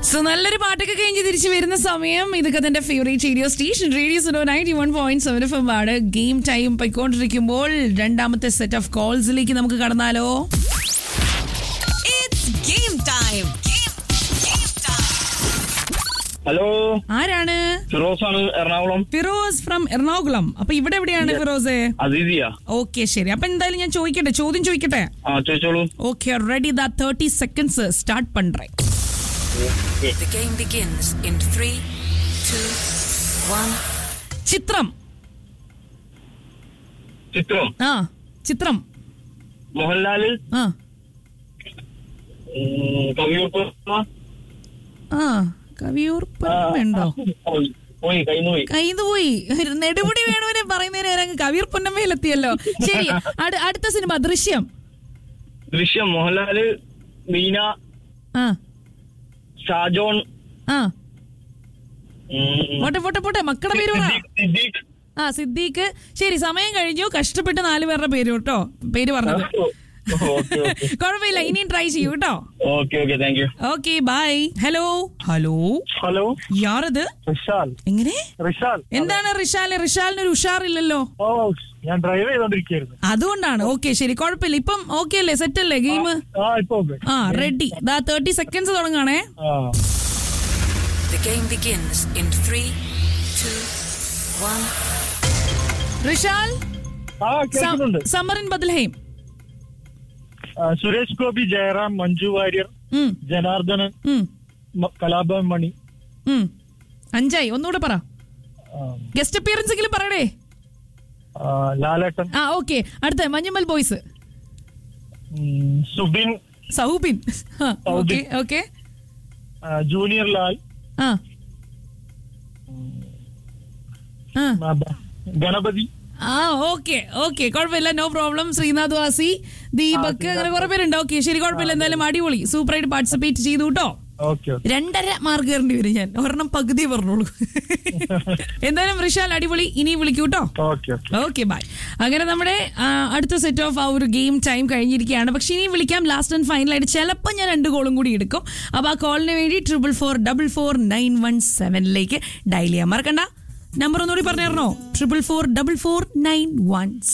So നല്ലൊരു പാട്ടൊക്കെ കഴിഞ്ഞ് തിരിച്ചു വരുന്ന സമയം ഇതൊക്കെ തന്റെ ഫേവറേറ്റ് റേഡിയോ സ്റ്റേഷൻ റേഡിയോ സോ ninety one point seven F M ആണ് ഗെയിം ടൈം പോയിക്കൊണ്ടിരിക്കുമ്പോൾ രണ്ടാമത്തെ സെറ്റ് ഓഫ് കോൾസിലേക്ക് നമുക്ക് കടന്നാലോ It's game time. Game, game time. Hello ആരാണ് ഫിറോസ് ആണ് എറണാകുളം ഫിറോസ് ഫ്രം എറണാകുളം അപ്പൊ ഇവിടെ എവിടെയാണ് ഫിറോസെ അസീസിയ ഓക്കെ ശരി അപ്പൊ എന്തായാലും ഞാൻ ചോദിക്കട്ടെ ചോദ്യം ചോദിക്കട്ടെ ആ ചോദിച്ചോളൂ ഓക്കെ റെഡി ദാ തേർട്ടി സെക്കൻഡ്സ് സ്റ്റാർട്ട് പண்றே The game begins in three, two, one. ചിത്രം ചിത്രം ആ ചിത്രം മോഹൻലാല് ആ ഉം, കവിയൂർ ആ കവിയൂർ പൊന്നമ്മയുണ്ടോ പോയി പോയി കയ്യിൽ പോയി കയ്യിന്ന് പോയി നെടുമുടി വേണുവിനെ പറയുന്നതിന് വരെ അങ്ങ് കവിയൂർ പൊന്നമ്മയിലെത്തിയല്ലോ ശരി അട്- അടുത്ത സിനിമ ദൃശ്യം ദൃശ്യം മോഹൻലാല് മീന ആ ഷാജോൺ ആ ഉം, പോട്ടെ പോട്ടെ പോട്ടെ മക്കളുടെ പേര് പറ സിദ്ദീഖ്, സിദ്ദീഖ് ആ സിദ്ദീഖ് ശരി സമയം കഴിഞ്ഞു കഷ്ടപ്പെട്ട് നാല് പേരുടെ പേര് കേട്ടോ പേര് പറഞ്ഞത് ഓക്കെ ഓക്കെ കുഴപ്പമില്ല ഇനിയും ട്രൈ ചെയ്യൂ കേട്ടോ okay okay thank you okay bye hello hello hello യാറത് റിഷാൽ എങ്ങനെ റിഷാൽ എന്താണ് റിഷാല് റിഷാലിന് ഒരു ഉഷാറില്ലല്ലോ ഓ ഞാൻ ഡ്രൈവ് ചെയ്തോണ്ടിരിക്കുകയായിരുന്നു അതുകൊണ്ടാണ് ഓക്കെ ശരി കുഴപ്പമില്ല ഇപ്പം ഓക്കെ അല്ലേ സെറ്റ് അല്ലേ ഗെയിം ആ ഇപ്പൊ ഓക്കെ ആ റെഡി ദാ തേർട്ടി സെക്കൻഡ്സ് തുടങ്ങാണേ ആ The game begins in three, two, one. Rishal ആ കേൾക്കുന്നുണ്ട് സമറിൻ ബദൽഹേം ആ, സുരേഷ് ഗോപി ജയറാം മഞ്ജു വാര്യർ ഉം, ജനാർദ്ദനൻ ഉം, മ- കലാഭവൻ മണി ഉം. അഞ്ചായി ഒന്നുകൂടെ പറ ആ, ഗസ്റ്റ് അപ്പിയറൻസ് എങ്കിലും പറയണേ ആ, ലാലേട്ടൻ ആ ഓക്കെ അടുത്ത മഞ്ഞമ്മൽ ബോയ്സ് ഉം, സുബിൻ സൗബിൻ ഓക്കെ ഓക്കെ ആ, ജൂനിയർ ലാൽ ആ ആ ആ, ബ- ഗണപതി ആ ഓക്കെ ഓക്കെ കുഴപ്പമില്ല നോ പ്രോബ്ലം ശ്രീനാഥ് വാസി ദീപക് അങ്ങനെ കുറെ പേരുണ്ട് ഓക്കെ ശരി കുഴപ്പമില്ല എന്തായാലും അടിപൊളി സൂപ്പറായിട്ട് പാർട്ടിസിപ്പേറ്റ് ചെയ്തു കേട്ടോ ഓക്കെ ഓക്കെ രണ്ടര മാർക്ക് കയറേണ്ടി വരും ഞാൻ ഒരെണ്ണം പകുതി പറഞ്ഞോളൂ എന്തായാലും റിഷാൽ അടിപൊളി ഇനി വിളിക്കൂ കേട്ടോ ഓക്കെ ഓക്കെ ഓക്കെ ബൈ അങ്ങനെ നമ്മുടെ ആ, അടുത്ത സെറ്റ് ഓഫ് ആ ഒരു ഗെയിം ടൈം കഴിഞ്ഞിരിക്കുകയാണ് പക്ഷെ ഇനി വിളിക്കാം ലാസ്റ്റ് ആൻഡ് ഫൈനൽ ആയിട്ട് ചിലപ്പോൾ ഞാൻ രണ്ട് കോളും കൂടി എടുക്കും അപ്പോൾ ആ കോളിന് വേണ്ടി triple four double four nine one സെവനിലേക്ക് ഡയൽ ചെയ്യാൻ മറക്കണ്ട നമ്പർ ഒന്നുകൂടി പറഞ്ഞു തരണോ triple four double four nine one